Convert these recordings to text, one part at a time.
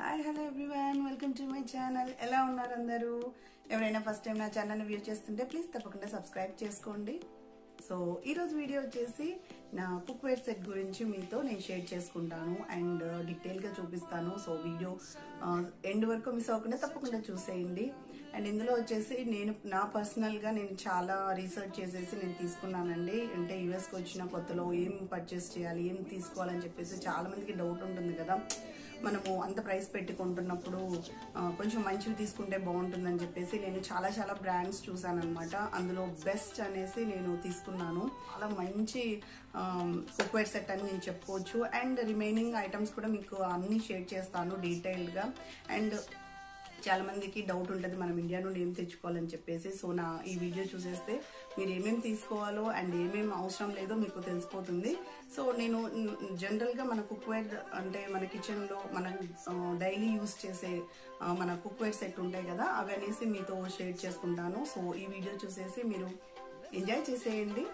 hi hello everyone welcome to my channel ఎలా ఉన్నారు అందరూ ఎవరైనా ఫస్ట్ టైం నా ఛానల్ని వ్యూ చేస్తుంటే ప్లీజ్ తప్పకుండా సబ్స్క్రైబ్ చేసుకోండి సో ఈరోజు వీడియో వచ్చేసి నా కుక్వేర్ సెట్ గురించి మీతో నేను షేర్ చేసుకుంటాను అండ్ డీటెయిల్గా చూపిస్తాను సో వీడియో ఎండ్ వరకు మిస్ అవ్వకుండా తప్పకుండా చూసేయండి అండ్ ఇందులో వచ్చేసి నేను నా పర్సనల్గా నేను చాలా రీసెర్చ్ చేసేసి నేను తీసుకున్నానండి అంటే యూఎస్కి వచ్చిన కొత్తలో ఏం పర్చేస్ చేయాలి ఏం తీసుకోవాలని చెప్పేసి చాలా మందికి డౌట్ ఉంటుంది కదా మనము అంత ప్రైస్ పెట్టుకుంటున్నప్పుడు ఆ, కొంచెం మంచివి తీసుకుంటే బాగుంటుందని చెప్పేసి నేను చాలా చాలా బ్రాండ్స్ చూసాను అనమాట అందులో బెస్ట్ అనేసి నేను తీసుకున్నాను చాలా మంచి కుక్వేర్ సెట్ అని నేను చెప్పుకోవచ్చు అండ్ రిమైనింగ్ ఐటమ్స్ కూడా మీకు అన్ని షేర్ చేస్తాను డీటెయిల్డ్గా అండ్ చాలా మందికి డౌట్ ఉంటుంది మనం ఇండియా నుండి ఏం తెచ్చుకోవాలని చెప్పేసి సో నా ఈ వీడియో చూసేస్తే మీరు ఏమేమి తీసుకోవాలో అండ్ ఏమేమి అవసరం లేదో మీకు తెలిసిపోతుంది సో నేను జనరల్గా మన కుక్వేర్ అంటే మన కిచెన్లో మనం డైలీ యూస్ చేసే ఆ, మన కుక్వేర్ సెట్ ఉంటాయి కదా అవి అనేసి మీతో షేర్ చేసుకుంటాను సో ఈ వీడియో చూసేసి మీరు ఎంజాయ్ చేసేయండి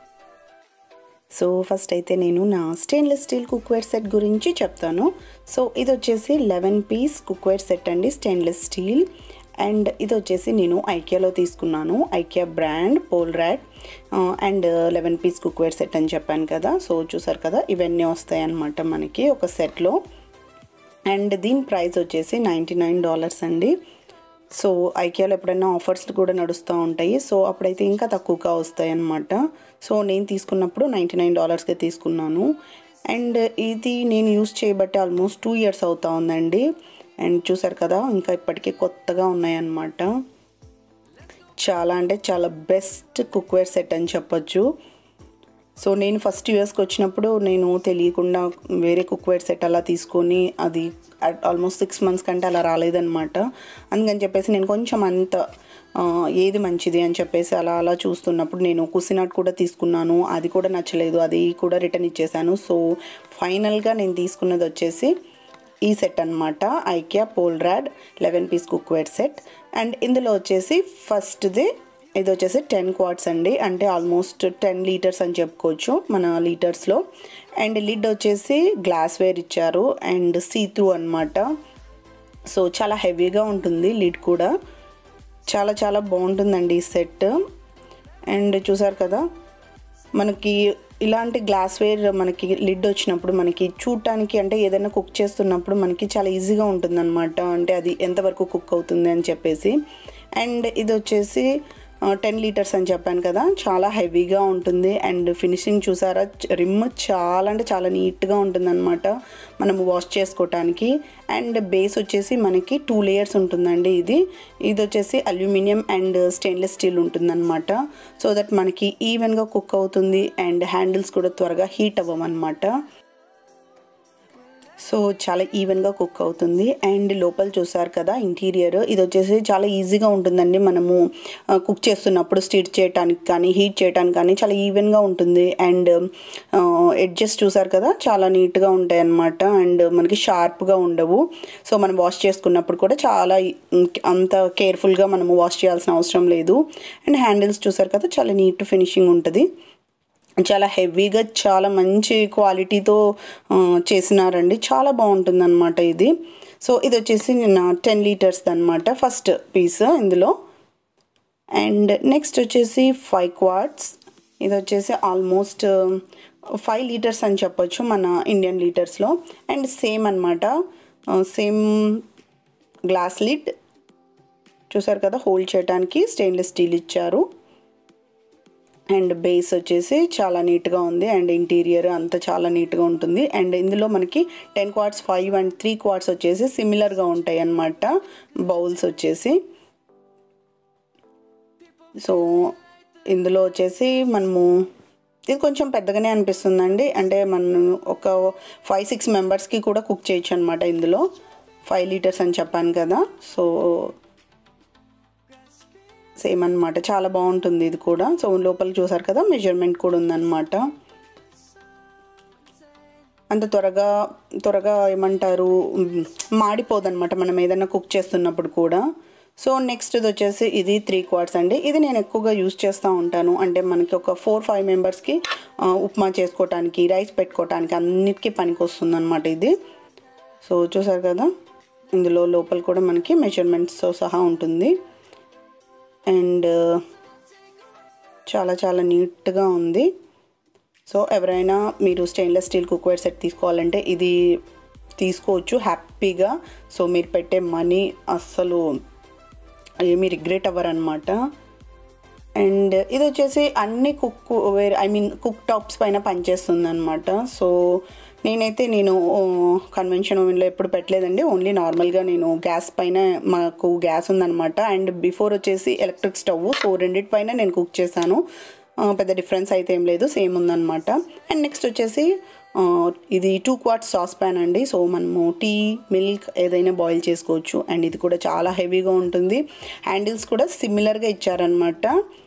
సో ఫస్ట్ అయితే నేను నా స్టెయిన్లెస్ స్టీల్ కుక్వేర్ సెట్ గురించి చెప్తాను సో ఇది వచ్చేసి లెవెన్ పీస్ కుక్వేర్ సెట్ అండి స్టెయిన్లెస్ స్టీల్ అండ్ ఇది వచ్చేసి నేను ఐకియాలో తీసుకున్నాను ఐకియా బ్రాండ్ పోల్ ర్యాట్ and eleven piece cookware set అని చెప్పాను కదా సో చూసారు కదా ఇవన్నీ వస్తాయి అన్నమాట మనకి ఒక సెట్లో అండ్ దీని ప్రైస్ వచ్చేసి నైంటీ నైన్ డాలర్స్ అండి సో ఐకియాలో ఎప్పుడైనా ఆఫర్స్ కూడా నడుస్తూ ఉంటాయి సో అప్పుడైతే ఇంకా తక్కువగా వస్తాయి అన్నమాట సో నేను తీసుకున్నప్పుడు నైంటీ నైన్ డాలర్స్కే తీసుకున్నాను అండ్ ఇది నేను యూస్ చేయబట్టి ఆల్మోస్ట్ టూ ఇయర్స్ అవుతా ఉందండి అండ్ చూసారు కదా ఇంకా ఇప్పటికీ కొత్తగా ఉన్నాయన్నమాట చాలా అంటే చాలా బెస్ట్ కుక్వేర్ సెట్ అని చెప్పొచ్చు సో నేను ఫస్ట్ యూఎస్కి వచ్చినప్పుడు నేను తెలియకుండా వేరే కుక్వేర్ సెట్ అలా తీసుకొని అది ఆల్మోస్ట్ సిక్స్ మంత్స్ కంటే అలా రాలేదనమాట అందుకని చెప్పేసి నేను కొంచెం అంత ఆ, ఏది మంచిది అని చెప్పేసి అలా అలా చూస్తున్నప్పుడు నేను కుసినాట్ కూడా తీసుకున్నాను అది కూడా నచ్చలేదు అది కూడా రిటర్న్ ఇచ్చేసాను సో ఫైనల్గా నేను తీసుకున్నది వచ్చేసి ఈ సెట్ అనమాట ఐకియా పోల్ ర్యాడ్ eleven piece cookware set and ఇందులో వచ్చేసి ఫస్ట్ది ఇది వచ్చేసి టెన్ క్వార్ట్స్ అండి అంటే ఆల్మోస్ట్ టెన్ లీటర్స్ అని చెప్పుకోవచ్చు మన లీటర్స్లో అండ్ లిడ్ వచ్చేసి గ్లాస్ వేర్ ఇచ్చారు అండ్ సీ త్రూ అనమాట సో చాలా హెవీగా ఉంటుంది లిడ్ కూడా చాలా చాలా బాగుంటుందండి ఈ సెట్ అండ్ చూసారు కదా మనకి ఇలాంటి గ్లాస్వేర్ మనకి లిడ్ వచ్చినప్పుడు మనకి చూడటానికి అంటే ఏదైనా కుక్ చేస్తున్నప్పుడు మనకి చాలా ఈజీగా ఉంటుందన్నమాట అంటే అది ఎంతవరకు కుక్ అవుతుంది అని చెప్పేసి అండ్ ఇది వచ్చేసి టెన్ లీటర్స్ అని చెప్పాను కదా చాలా హెవీగా ఉంటుంది అండ్ ఫినిషింగ్ చూసారా రిమ్ చాలా అంటే చాలా నీట్గా ఉంటుందన్నమాట మనము వాష్ చేసుకోవటానికి అండ్ బేస్ వచ్చేసి మనకి టూ లేయర్స్ ఉంటుందండి ఇది ఇది వచ్చేసి అల్యూమినియం అండ్ స్టెయిన్లెస్ స్టీల్ ఉంటుందన్నమాట సో దట్ మనకి ఈవెన్గా కుక్ అవుతుంది అండ్ హ్యాండిల్స్ కూడా త్వరగా హీట్ అవ్వమన్నమాట సో చాలా ఈవెన్గా కుక్ అవుతుంది అండ్ లోపల చూసారు కదా ఇంటీరియర్ ఇది వచ్చేసి చాలా ఈజీగా ఉంటుందండి మనము కుక్ చేస్తున్నప్పుడు స్టిర్ చేయడానికి కానీ హీట్ చేయడానికి కానీ చాలా ఈవెన్గా ఉంటుంది అండ్ ఎడ్జెస్ చూసారు కదా చాలా నీట్గా ఉంటాయి అన్నమాట అండ్ మనకి షార్ప్గా ఉండవు సో మనం వాష్ చేసుకున్నప్పుడు కూడా చాలా ఉమ్, అంత కేర్ఫుల్గా మనము వాష్ చేయాల్సిన అవసరం లేదు అండ్ హ్యాండిల్స్ చూసారు కదా చాలా నీట్ ఫినిషింగ్ ఉంటుంది చాలా హెవీగా చాలా మంచి క్వాలిటీతో ఆ, చేసినారండి చాలా బాగుంటుంది అనమాట ఇది సో ఇది వచ్చేసి నా టెన్ లీటర్స్ అనమాట ఫస్ట్ పీస్ ఇందులో అండ్ నెక్స్ట్ వచ్చేసి ఫైవ్ క్వార్ట్స్ ఇది వచ్చేసి ఆల్మోస్ట్ ఫైవ్ లీటర్స్ అని చెప్పొచ్చు మన ఇండియన్ లీటర్స్లో అండ్ సేమ్ అనమాట సేమ్ గ్లాస్ లిడ్ చూసారు కదా హోల్డ్ చేయడానికి స్టెయిన్లెస్ స్టీల్ ఇచ్చారు అండ్ బేస్ వచ్చేసి చాలా నీట్గా ఉంది అండ్ ఇంటీరియర్ అంతా చాలా నీట్గా ఉంటుంది అండ్ ఇందులో మనకి ten quarts five and three quarts వచ్చేసి సిమిలర్గా ఉంటాయి అన్నమాట బౌల్స్ వచ్చేసి సో ఇందులో వచ్చేసి మనము ఇది కొంచెం పెద్దగానే అనిపిస్తుందండి అంటే మనం ఒక ఫైవ్ సిక్స్ మెంబర్స్కి కూడా కుక్ చేయొచ్చు అనమాట ఇందులో ఫైవ్ లీటర్స్ అని చెప్పాను కదా సో సేమ్ అనమాట చాలా బాగుంటుంది ఇది కూడా సో లోపల చూసారు కదా మెజర్మెంట్ కూడా ఉందన్నమాట అంత త్వరగా త్వరగా ఏమంటారు మ్, మాడిపోదన్నమాట మనం ఏదైనా కుక్ చేస్తున్నప్పుడు కూడా సో నెక్స్ట్ ఇది వచ్చేసి ఇది త్రీ క్వార్ట్స్ అండి ఇది నేను ఎక్కువగా యూస్ చేస్తూ ఉంటాను అంటే మనకి ఒక ఫోర్ ఫైవ్ మెంబర్స్కి ఉప్మా చేసుకోవటానికి రైస్ పెట్టుకోవటానికి అన్నిటికీ పనికి వస్తుంది అనమాట ఇది సో చూసారు కదా ఇందులో లోపల కూడా మనకి మెజర్మెంట్స్తో సహా ఉంటుంది అండ్ చాలా చాలా నీట్గా ఉంది సో ఎవరైనా మీరు స్టెయిన్లెస్ స్టీల్ కుక్వేర్ సెట్ తీసుకోవాలంటే ఇది తీసుకోవచ్చు హ్యాపీగా సో మీరు పెట్టే మనీ అస్సలు ఏమీ రిగ్రెట్ అవ్వరు అనమాట అండ్ ఇది వచ్చేసి అన్ని cookware I mean cooktops పైన పనిచేస్తుంది అనమాట సో నేనైతే నేను కన్వెన్షన్ ఓవెన్లో ఎప్పుడు పెట్టలేదండి ఓన్లీ నార్మల్గా నేను గ్యాస్ పైన మాకు గ్యాస్ ఉందన్నమాట అండ్ బిఫోర్ వచ్చేసి ఎలక్ట్రిక్ స్టవ్ సో రెండింటి పైన నేను కుక్ చేశాను ఆ, పెద్ద డిఫరెన్స్ అయితే ఏం లేదు సేమ్ ఉందన్నమాట అండ్ నెక్స్ట్ వచ్చేసి ఆ, ఇది టూ క్వార్ట్ సాస్ ప్యాన్ అండి సో మనము టీ మిల్క్ ఏదైనా బాయిల్ చేసుకోవచ్చు అండ్ ఇది కూడా చాలా హెవీగా ఉంటుంది హ్యాండిల్స్ కూడా సిమిలర్గా ఇచ్చారనమాట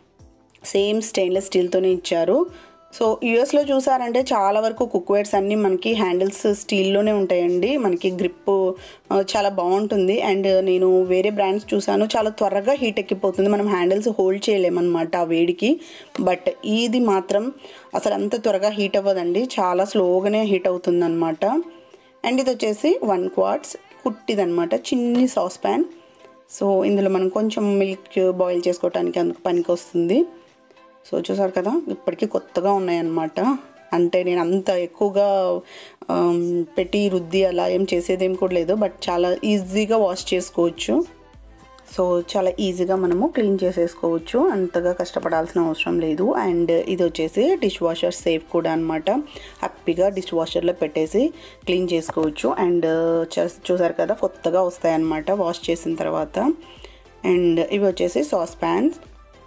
సేమ్ స్టెయిన్లెస్ స్టీల్తోనే ఇచ్చారు సో యూఎస్లో చూసారంటే చాలా వరకు కుక్వేర్స్ అన్నీ మనకి హ్యాండిల్స్ స్టీల్లోనే ఉంటాయండి మనకి గ్రిప్ చాలా బాగుంటుంది అండ్ నేను వేరే బ్రాండ్స్ చూసాను చాలా త్వరగా హీట్ ఎక్కిపోతుంది మనం హ్యాండిల్స్ హోల్డ్ చేయలేమన్నమాట ఆ వేడికి బట్ ఇది మాత్రం అసలు అంత త్వరగా హీట్ అవ్వదండి చాలా స్లోగానే హీట్ అవుతుంది అనమాట అండ్ ఇది వచ్చేసి వన్ క్వార్ట్స్ కుట్టిదనమాట చిన్ని సాస్ ప్యాన్ సో ఇందులో మనం కొంచెం మిల్క్ బాయిల్ చేసుకోవడానికి అందుకు పనికి వస్తుంది సో చూసారు కదా ఇప్పటికీ కొత్తగా ఉన్నాయన్నమాట అంటే నేను అంత ఎక్కువగా ఆమ్, పెట్టి రుద్ది అలా ఏం చేసేది ఏం కూడా లేదు బట్ చాలా ఈజీగా వాష్ చేసుకోవచ్చు సో చాలా ఈజీగా మనము క్లీన్ చేసేసుకోవచ్చు అంతగా కష్టపడాల్సిన అవసరం లేదు అండ్ ఇది వచ్చేసి డిష్ వాషర్ సేఫ్ కూడా అనమాట హ్యాపీగా డిష్ వాషర్లో పెట్టేసి క్లీన్ చేసుకోవచ్చు అండ్ చ- చూసారు కదా కొత్తగా వస్తాయి అన్నమాట వాష్ చేసిన తర్వాత అండ్ ఇవి వచ్చేసి సాస్ ప్యాన్స్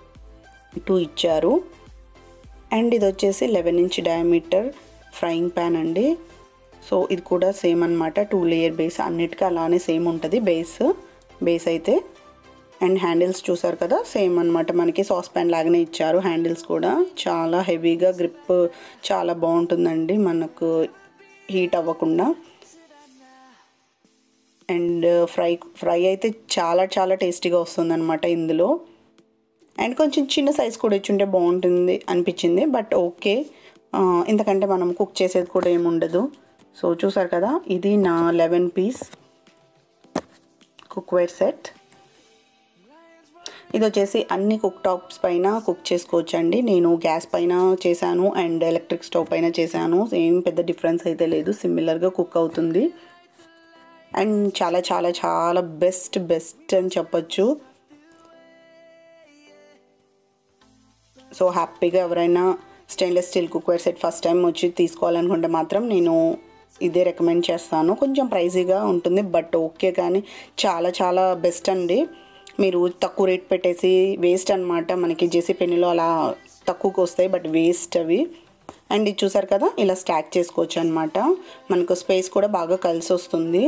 టూ ఇచ్చారు అండ్ ఇది వచ్చేసి eleven inch diameter frying pan అండి సో ఇది కూడా సేమ్ అనమాట టూ లేయర్ బేస్ అన్నిటికీ అలానే సేమ్ ఉంటుంది బేస్ బేస్ అయితే అండ్ హ్యాండిల్స్ చూసారు కదా సేమ్ అనమాట మనకి సాస్ ప్యాన్ లాగానే ఇచ్చారు హ్యాండిల్స్ కూడా చాలా హెవీగా గ్రిప్ చాలా బాగుంటుందండి మనకు హీట్ అవ్వకుండా అండ్ ఫ్రై ఫ్రై అయితే చాలా చాలా టేస్టీగా వస్తుందన్నమాట ఇందులో అండ్ కొంచెం చిన్న సైజ్ కూడా ఇచ్చుంటే బాగుంటుంది అనిపించింది బట్ ఓకే ఆ, ఇంతకంటే మనం కుక్ చేసేది కూడా ఏమి ఉండదు సో చూసారు కదా ఇది నా లెవెన్ పీస్ కుక్వేర్ సెట్ ఇది వచ్చేసి అన్ని కుక్ టాప్స్ పైన కుక్ చేసుకోవచ్చండి నేను గ్యాస్ పైన చేశాను అండ్ ఎలక్ట్రిక్ స్టవ్ పైన చేశాను ఏం పెద్ద డిఫరెన్స్ అయితే లేదు సిమిలర్గా కుక్ అవుతుంది అండ్ చాలా చాలా చాలా బెస్ట్ బెస్ట్ అని చెప్పొచ్చు సో హ్యాపీగా ఎవరైనా stainless steel cookware set first time వచ్చి తీసుకోవాలనుకుంటే మాత్రం నేను ఇదే రికమెండ్ చేస్తాను కొంచెం ప్రైజీగా ఉంటుంది బట్ ఓకే కానీ చాలా చాలా బెస్ట్ అండి మీరు తక్కువ రేట్ పెట్టేసి వేస్ట్ అనమాట మనకి జేసీ పెన్నులో అలా తక్కువకి వస్తాయి బట్ వేస్ట్ అవి అండ్ ఇది చూసారు కదా ఇలా స్టాక్ చేసుకోవచ్చు అనమాట మనకు స్పేస్ కూడా బాగా కలిసి వస్తుంది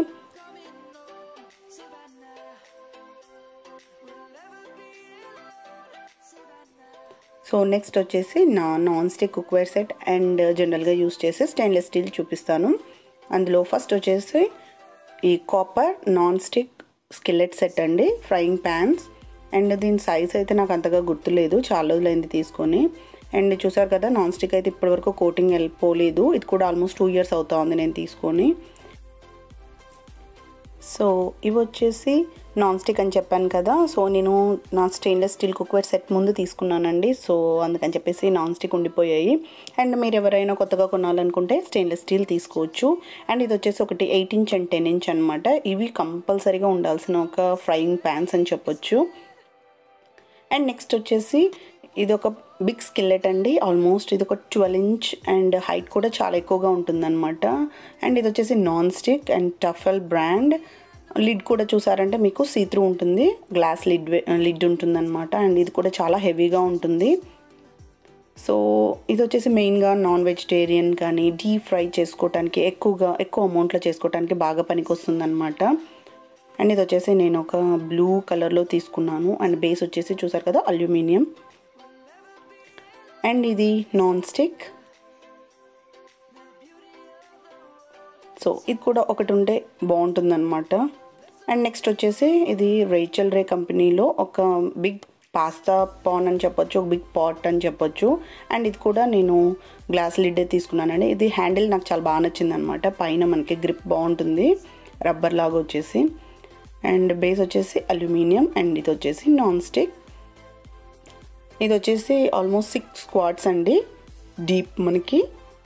సో నెక్స్ట్ వచ్చేసి నా non stick cookware set and జనరల్గా యూస్ చేసే స్టెయిన్లెస్ స్టీల్ చూపిస్తాను అందులో ఫస్ట్ వచ్చేసి ఈ copper non stick skillet set అండి ఫ్రైయింగ్ ప్యాన్స్ అండ్ దీని సైజ్ అయితే నాకు అంతగా గుర్తులేదు చాలా రోజులైంది తీసుకొని అండ్ చూసారు కదా నాన్ స్టిక్ అయితే ఇప్పటివరకు కోటింగ్ వెళ్ళిపోలేదు ఇది కూడా ఆల్మోస్ట్ టూ ఇయర్స్ అవుతా ఉంది నేను తీసుకొని సో ఇవి వచ్చేసి నాన్ స్టిక్ అని చెప్పాను కదా సో నేను నా స్టెయిన్లెస్ స్టీల్ కుక్వేర్ సెట్ ముందు తీసుకున్నానండి సో అందుకని చెప్పేసి నాన్ స్టిక్ ఉండిపోయాయి అండ్ మీరు ఎవరైనా కొత్తగా కొనాలనుకుంటే స్టెయిన్లెస్ స్టీల్ తీసుకోవచ్చు అండ్ ఇది వచ్చేసి ఒకటి eight inch and ten inch అనమాట ఇవి కంపల్సరీగా ఉండాల్సిన ఒక ఫ్రైయింగ్ ప్యాన్స్ అని చెప్పొచ్చు అండ్ నెక్స్ట్ వచ్చేసి ఇది ఒక బిగ్ స్కిల్లెట్ అండి ఆల్మోస్ట్ ఇది ఒక ట్వెల్వ్ ఇంచ్ అండ్ హైట్ కూడా చాలా ఎక్కువగా ఉంటుందన్నమాట అండ్ ఇది వచ్చేసి non stick and Tefal brand lid కూడా చూసారంటే మీకు సీత్రూ ఉంటుంది గ్లాస్ లిడ్ లిడ్ ఉంటుందన్నమాట అండ్ ఇది కూడా చాలా హెవీగా ఉంటుంది సో ఇది వచ్చేసి మెయిన్గా నాన్ వెజిటేరియన్ కానీ డీప్ ఫ్రై చేసుకోవటానికి ఎక్కువగా ఎక్కువ అమౌంట్లో చేసుకోవటానికి బాగా పనికి వస్తుందన్నమాట అండ్ ఇది వచ్చేసి నేను ఒక బ్లూ కలర్లో తీసుకున్నాను అండ్ బేస్ వచ్చేసి చూసారు కదా అల్యూమినియం అండ్ ఇది నాన్ స్టిక్ సో ఇది కూడా ఒకటి ఉంటే బాగుంటుందన్నమాట అండ్ నెక్స్ట్ వచ్చేసి ఇది రేచల్ రే కంపెనీలో ఒక బిగ్ పాస్తా పాన్ అని చెప్పొచ్చు ఒక బిగ్ పాట్ అని చెప్పొచ్చు అండ్ ఇది కూడా నేను గ్లాస్ లిడ్డే తీసుకున్నానండి ఇది హ్యాండిల్ నాకు చాలా బాగా నచ్చింది అనమాట పైన మనకి గ్రిప్ బాగుంటుంది రబ్బర్ లాగా వచ్చేసి అండ్ బేస్ వచ్చేసి అల్యూమినియం అండ్ ఇది వచ్చేసి నాన్ స్టిక్ ఇది వచ్చేసి ఆల్మోస్ట్ సిక్స్ స్క్వాడ్స్ అండి డీప్ మనకి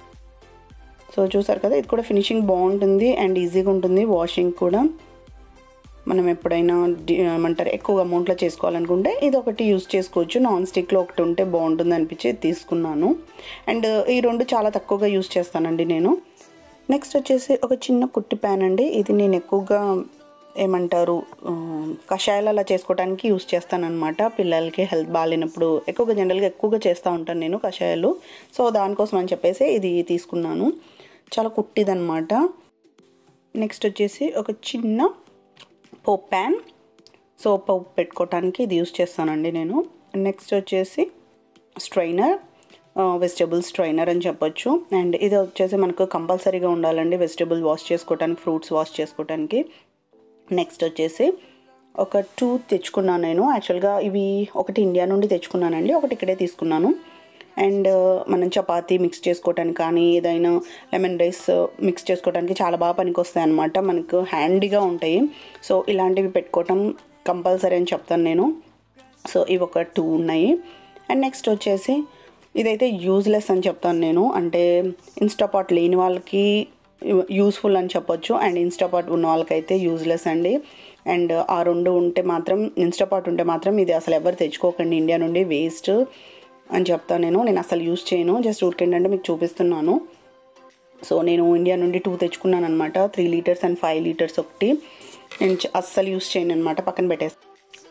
సో చూసారు కదా ఇది కూడా ఫినిషింగ్ బాగుంటుంది అండ్ ఈజీగా ఉంటుంది వాషింగ్ కూడా మనం ఎప్పుడైనా డి- ఏమంటారు ఎక్కువ అమౌంట్లో చేసుకోవాలనుకుంటే ఇది ఒకటి యూస్ చేసుకోవచ్చు నాన్ స్టిక్లో ఒకటి ఉంటే బాగుంటుంది అనిపించి ఇది తీసుకున్నాను అండ్ ఈ రెండు చాలా తక్కువగా యూస్ చేస్తానండి నేను నెక్స్ట్ వచ్చేసి ఒక చిన్న కుట్టి ప్యాన్ అండి ఇది నేను ఎక్కువగా ఏమంటారు ఆ, కషాయాలు అలా చేసుకోవడానికి యూస్ చేస్తానన్నమాట పిల్లలకి హెల్త్ బాగాలేనప్పుడు ఎక్కువగా జనరల్గా ఎక్కువగా చేస్తూ ఉంటాను నేను కషాయాలు సో దానికోసం అని చెప్పేసి ఇది తీసుకున్నాను చాలా కుట్టిదనమాట నెక్స్ట్ వచ్చేసి ఒక చిన్న పోప్ ప్యాన్ సో పోపు పెట్టుకోవటానికి ఇది యూస్ చేస్తానండి నేను నెక్స్ట్ వచ్చేసి స్ట్రైనర్ వెజిటబుల్ స్ట్రైనర్ అని చెప్పొచ్చు అండ్ ఇది వచ్చేసి మనకు కంపల్సరీగా ఉండాలండి వెజిటబుల్ వాష్ చేసుకోవటానికి ఫ్రూట్స్ వాష్ చేసుకోవటానికి నెక్స్ట్ వచ్చేసి ఒక టూ తెచ్చుకున్నాను నేను యాక్చువల్గా ఇవి ఒకటి ఇండియా నుండి తెచ్చుకున్నానండి ఒకటి ఇక్కడే తీసుకున్నాను అండ్ మనం చపాతీ మిక్స్ చేసుకోవటానికి కానీ ఏదైనా లెమన్ రైస్ మిక్స్ చేసుకోవడానికి చాలా బాగా పనికొస్తాయి అనమాట మనకు హ్యాండీగా ఉంటాయి సో ఇలాంటివి పెట్టుకోవటం కంపల్సరీ అని చెప్తాను నేను సో ఇవి ఒక టూ ఉన్నాయి అండ్ నెక్స్ట్ వచ్చేసి ఇదైతే యూజ్లెస్ అని చెప్తాను నేను అంటే ఇన్స్టాపాట్ లేని వాళ్ళకి యూస్ఫుల్ అని చెప్పొచ్చు అండ్ ఇన్స్టాపాట్ ఉన్న వాళ్ళకైతే యూజ్లెస్ అండి అండ్ ఆ రెండు ఉంటే మాత్రం ఇన్స్టాపాట్ ఉంటే మాత్రం ఇది అసలు ఎవరు తెచ్చుకోకండి ఇండియా నుండి వేస్ట్ అని చెప్తాను నేను నేను అసలు యూస్ చేయను జస్ట్ ఊరికేంటంటే మీకు చూపిస్తున్నాను సో నేను ఇండియా నుండి టూ తెచ్చుకున్నాను అనమాట three litres and five litres ఒకటి నేను చ- అస్సలు యూస్ చేయను అనమాట పక్కన పెట్టేస్తాను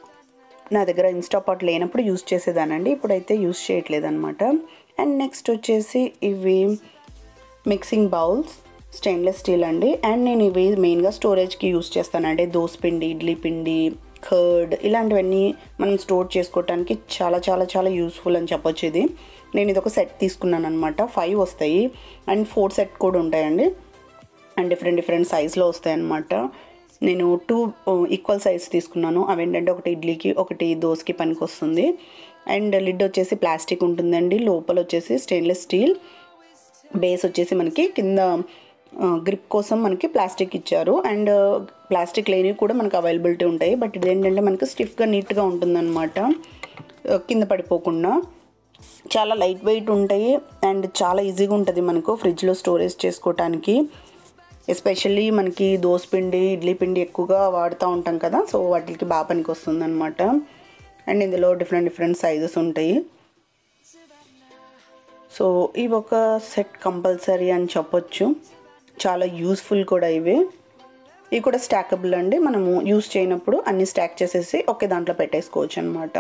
నా దగ్గర ఇన్స్టాపాట్ లేనప్పుడు యూస్ చేసేదానండి ఇప్పుడైతే యూస్ చేయట్లేదు అనమాట అండ్ నెక్స్ట్ వచ్చేసి ఇవి మిక్సింగ్ బౌల్స్ స్టెయిన్లెస్ స్టీల్ అండి అండ్ నేను ఇవి మెయిన్గా స్టోరేజ్కి యూస్ చేస్తానండి దోస పిండి ఇడ్లీ పిండి కర్డ్ ఇలాంటివన్నీ మనం స్టోర్ చేసుకోవటానికి చాలా చాలా చాలా యూస్ఫుల్ అని చెప్పొచ్చు ఇది నేను ఇది ఒక సెట్ తీసుకున్నాను అనమాట ఫైవ్ వస్తాయి అండ్ ఫోర్ సెట్ కూడా ఉంటాయండి అండ్ డిఫరెంట్ డిఫరెంట్ సైజ్లో వస్తాయి అన్నమాట నేను టూ ఈక్వల్ సైజ్ తీసుకున్నాను అవి ఏంటంటే ఒకటి ఇడ్లీకి ఒకటి దోసకి పనికి వస్తుంది అండ్ లిడ్ వచ్చేసి ప్లాస్టిక్ ఉంటుందండి లోపల వచ్చేసి స్టెయిన్లెస్ స్టీల్ బేస్ వచ్చేసి మనకి కింద గ్రిప్ కోసం మనకి ప్లాస్టిక్ ఇచ్చారు అండ్ ప్లాస్టిక్ లేనివి కూడా మనకు అవైలబిలిటీ ఉంటాయి బట్ ఇది ఏంటంటే మనకి స్టిఫ్గా నీట్గా ఉంటుందన్నమాట ఆ, కింద పడిపోకుండా చాలా లైట్ వెయిట్ ఉంటాయి అండ్ చాలా ఈజీగా ఉంటుంది మనకు ఫ్రిడ్జ్లో స్టోరేజ్ చేసుకోవటానికి ఎస్పెషల్లీ మనకి దోస పిండి ఇడ్లీ పిండి ఎక్కువగా వాడుతూ ఉంటాం కదా సో వాటికి బాగా పనికి వస్తుంది అనమాట అండ్ ఇందులో డిఫరెంట్ డిఫరెంట్ సైజెస్ ఉంటాయి సో ఇవి ఒక సెట్ కంపల్సరీ అని చెప్పొచ్చు చాలా యూస్ఫుల్ కూడా ఇవి ఇవి కూడా స్టాకబుల్ అండి మనము యూస్ చేయనప్పుడు అన్ని స్టాక్ చేసేసి ఒకే దాంట్లో పెట్టేసుకోవచ్చు అనమాట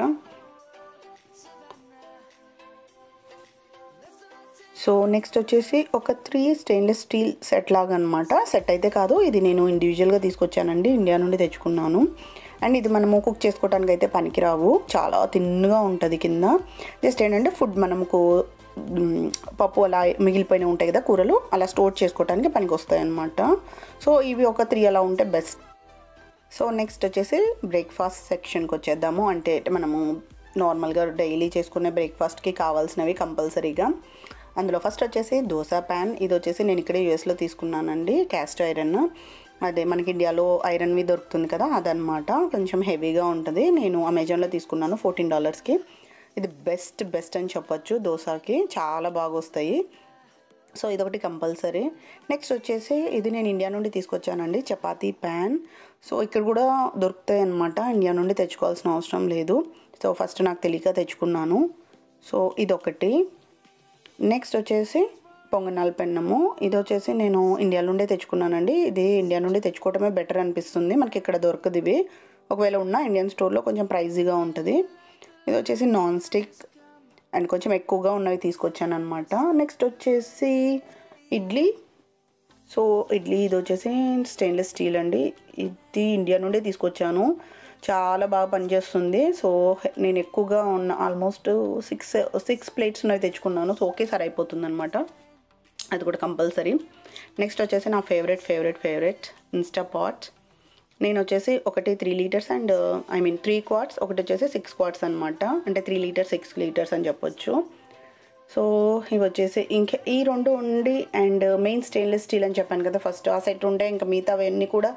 సో నెక్స్ట్ వచ్చేసి ఒక త్రీ స్టెయిన్లెస్ స్టీల్ సెట్ లాగా అనమాట సెట్ అయితే కాదు ఇది నేను ఇండివిజువల్గా తీసుకొచ్చానండి ఇండియా నుండి తెచ్చుకున్నాను అండ్ ఇది మనము కుక్ చేసుకోవడానికి అయితే పనికిరావు చాలా తిన్నుగా ఉంటుంది కింద జస్ట్ ఏంటంటే ఫుడ్ మనకు మ్, పప్పు అలా మిగిలిపోయిన ఉంటాయి కదా కూరలు అలా స్టోర్ చేసుకోవడానికి పనికి వస్తాయి అనమాట సో ఇవి ఒక త్రీ అలా ఉంటే బెస్ట్ సో నెక్స్ట్ వచ్చేసి బ్రేక్ఫాస్ట్ సెక్షన్కి వచ్చేద్దాము అంటే మనము నార్మల్గా డైలీ చేసుకునే బ్రేక్ఫాస్ట్కి కావాల్సినవి కంపల్సరీగా అందులో ఫస్ట్ వచ్చేసి దోశ ప్యాన్ ఇది వచ్చేసి నేను ఇక్కడే యూఎస్లో తీసుకున్నానండి క్యాస్ట్ ఐరన్ అదే మనకి ఇండియాలో ఐరన్వి దొరుకుతుంది కదా అదనమాట కొంచెం హెవీగా ఉంటుంది నేను అమెజాన్లో తీసుకున్నాను ఫోర్టీన్ డాలర్స్కి ఇది బెస్ట్ బెస్ట్ అని చెప్పొచ్చు దోశకి చాలా బాగా వస్తాయి సో ఇదొకటి కంపల్సరీ నెక్స్ట్ వచ్చేసి ఇది నేను ఇండియా నుండి తీసుకొచ్చానండి చపాతీ ప్యాన్ సో ఇక్కడ కూడా దొరుకుతాయి అన్నమాట ఇండియా నుండి తెచ్చుకోవాల్సిన అవసరం లేదు సో ఫస్ట్ నాకు తెలియక తెచ్చుకున్నాను సో ఇదొకటి నెక్స్ట్ వచ్చేసి పొంగనాల పెన్నము ఇది వచ్చేసి నేను ఇండియా నుండే తెచ్చుకున్నానండి ఇది ఇండియా నుండి తెచ్చుకోవడమే బెటర్ అనిపిస్తుంది మనకి ఇక్కడ దొరకదు ఇవి ఒకవేళ ఉన్న ఇండియన్ స్టోర్లో కొంచెం ప్రైజీగా ఉంటుంది ఇది వచ్చేసి నాన్ స్టిక్ అండ్ కొంచెం ఎక్కువగా ఉన్నవి తీసుకొచ్చాను అనమాట నెక్స్ట్ వచ్చేసి ఇడ్లీ సో ఇడ్లీ ఇది వచ్చేసి స్టెయిన్లెస్ స్టీల్ అండి ఇది ఇండియా నుండే తీసుకొచ్చాను చాలా బాగా పనిచేస్తుంది సో నేను ఎక్కువగా ఉన్న ఆల్మోస్ట్ సిక్స్ సిక్స్ ప్లేట్స్ ఉన్నవి తెచ్చుకున్నాను సో ఒకేసారి అయిపోతుంది అనమాట అది కూడా కంపల్సరీ నెక్స్ట్ వచ్చేసి నా favourite favourite favourite Instant Pot నేను వచ్చేసి ఒకటి three litres and I mean three quarts ఒకటి వచ్చేసి సిక్స్ క్వార్ట్స్ అనమాట అంటే త్రీ లీటర్స్ సిక్స్ లీటర్స్ అని చెప్పొచ్చు సో ఇవి వచ్చేసి ఇంకా ఈ రెండు ఉండి అండ్ మెయిన్ స్టెయిన్లెస్ స్టీల్ అని చెప్పాను కదా ఫస్ట్ ఆ సెట్ ఉంటే ఇంకా మిగతా అవన్నీ కూడా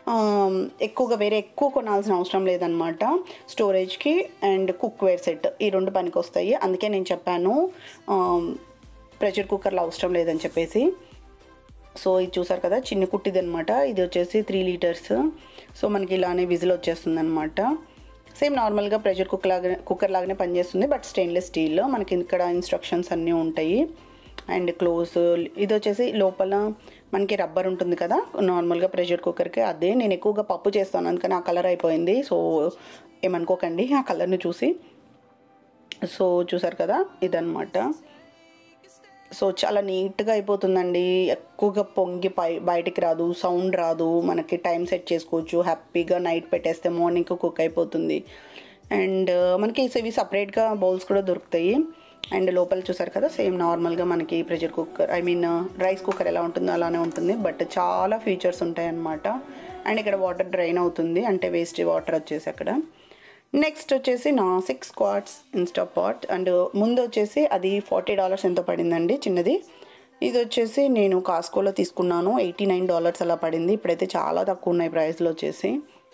ఆమ్, ఎక్కువగా వేరే ఎక్కువ కొనాల్సిన అవసరం లేదనమాట స్టోరేజ్కి అండ్ కుక్వేర్ సెట్ ఈ రెండు పనికి వస్తాయి అందుకే నేను చెప్పాను ఆమ్, ప్రెషర్ కుక్కర్లో అవసరం లేదని చెప్పేసి సో ఇది చూసారు కదా చిన్న కుట్టిది అనమాట ఇది వచ్చేసి త్రీ లీటర్స్ సో మనకి ఇలానే విజిల్ వచ్చేస్తుంది అనమాట సేమ్ నార్మల్గా ప్రెషర్ కుక్కర్ లాగా కుక్కర్ లాగానే పనిచేస్తుంది బట్ స్టెయిన్లెస్ స్టీల్ మనకి ఇక్కడ ఇన్స్ట్రక్షన్స్ అన్నీ ఉంటాయి అండ్ క్లోజ్ ఇది వచ్చేసి లోపల మనకి రబ్బర్ ఉంటుంది కదా నార్మల్గా ప్రెషర్ కుక్కర్కి అదే నేను ఎక్కువగా పప్పు చేస్తాను అందుకని ఆ కలర్ అయిపోయింది సో ఏమనుకోకండి ఆ కలర్ని చూసి సో చూసారు కదా ఇదన్నమాట సో చాలా నీట్గా అయిపోతుందండి ఎక్కువగా పొంగి పై బయటికి రాదు సౌండ్ రాదు మనకి టైం సెట్ చేసుకోవచ్చు హ్యాపీగా నైట్ పెట్టేస్తే మార్నింగ్ కుక్ అయిపోతుంది అండ్ మనకి ఇవి సపరేట్గా బౌల్స్ కూడా దొరుకుతాయి అండ్ లోపల చూసారు కదా సేమ్ నార్మల్గా మనకి pressure cooker I mean rice cooker ఎలా ఉంటుందో అలానే ఉంటుంది బట్ చాలా ఫీచర్స్ ఉంటాయి అన్నమాట అండ్ ఇక్కడ వాటర్ డ్రైన్ అవుతుంది అంటే వేస్ట్ వాటర్ వచ్చేసి అక్కడ నెక్స్ట్ వచ్చేసి నా six quarts Instant Pot and ముందు వచ్చేసి అది ఫార్టీ డాలర్స్ ఎంతో పడిందండి చిన్నది ఇది వచ్చేసి నేను కాస్కోలో తీసుకున్నాను ఎయిటీ నైన్ డాలర్స్ అలా పడింది ఇప్పుడైతే చాలా తక్కువ ఉన్నాయి ప్రైస్లో వచ్చేసి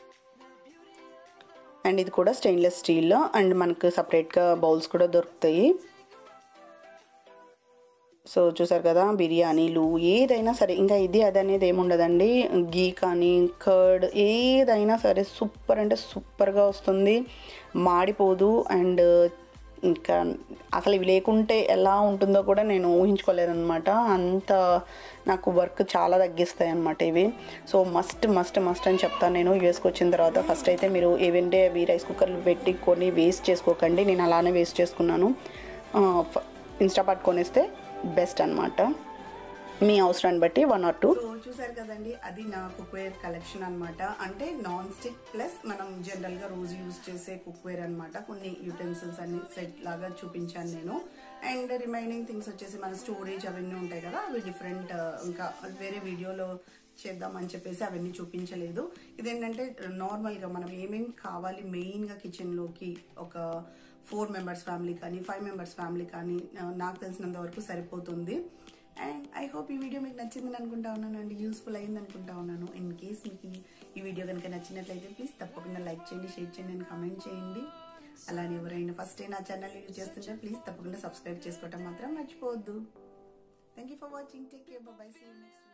అండ్ ఇది కూడా స్టెయిన్లెస్ స్టీల్ అండ్ మనకు సపరేట్గా బౌల్స్ కూడా దొరుకుతాయి సో చూసారు కదా బిర్యానీలు ఏదైనా సరే ఇంకా ఇది అది అనేది ఏముండదండి గీ కానీ కర్డ్ ఏదైనా సరే సూపర్ అంటే సూపర్గా వస్తుంది మాడిపోదు అండ్ ఇంకా అసలు ఇవి లేకుంటే ఎలా ఉంటుందో కూడా నేను ఊహించుకోలేను అనమాట అంత నాకు వర్క్ చాలా తగ్గిస్తాయి అనమాట ఇవి సో మస్ట్ మస్ట్ మస్ట్ అని చెప్తాను నేను యూఎస్కి వచ్చిన తర్వాత ఫస్ట్ అయితే మీరు ఏవంటే అవి రైస్ కుక్కర్లు పెట్టి కొని వేస్ట్ చేసుకోకండి నేను అలానే వేస్ట్ చేసుకున్నాను ఇన్స్టాపాట్ కొనేస్తే బెస్ట్ అనమాట మీ అవసరాన్ని బట్టి వన్ ఆర్ టూ సో చూసారు కదండి అది నా కుక్వేర్ కలెక్షన్ అన్నమాట అంటే నాన్ స్టిక్ ప్లస్ మనం జనరల్ గా రోజు యూజ్ చేసే కుక్వేర్ అన్నమాట కొన్ని యూటెన్సిల్స్ అన్ని సెట్ లాగా చూపించాను నేను అండ్ రిమైనింగ్ థింగ్స్ వచ్చేసి మన స్టోరేజ్ అవన్నీ ఉంటాయి కదా అవి డిఫరెంట్ ఇంకా వేరే వీడియోలో చేద్దామని చెప్పేసి అవన్నీ చూపించలేదు ఇదేంటంటే నార్మల్ గా మనం ఏమేమి కావాలి మెయిన్ గా కిచెన్ లోకి ఒక ఫోర్ మెంబర్స్ ఫ్యామిలీ కానీ ఫైవ్ మెంబర్స్ ఫ్యామిలీ కానీ ఆ, నాకు తెలిసినంత వరకు సరిపోతుంది అండ్ ఐ హోప్ ఈ వీడియో మీకు నచ్చిందని అనుకుంటా ఉన్నాను అండ్ యూస్ఫుల్ అయింది అనుకుంటా ఉన్నాను ఇన్ కేస్ మీకు ఈ- ఈ వీడియో కనుక నచ్చినట్లయితే ప్లీజ్ తప్పకుండా లైక్ చేయండి షేర్ చేయండి అండ్ కామెంట్ చేయండి అలానే ఎవరైనా ఫస్ట్ నా ఛానల్ యూజ్ చేస్తుంటే ప్లీజ్ తప్పకుండా సబ్స్క్రైబ్ చేసుకోవటం మాత్రం మర్చిపోవద్దు thank you for watching take care bye see next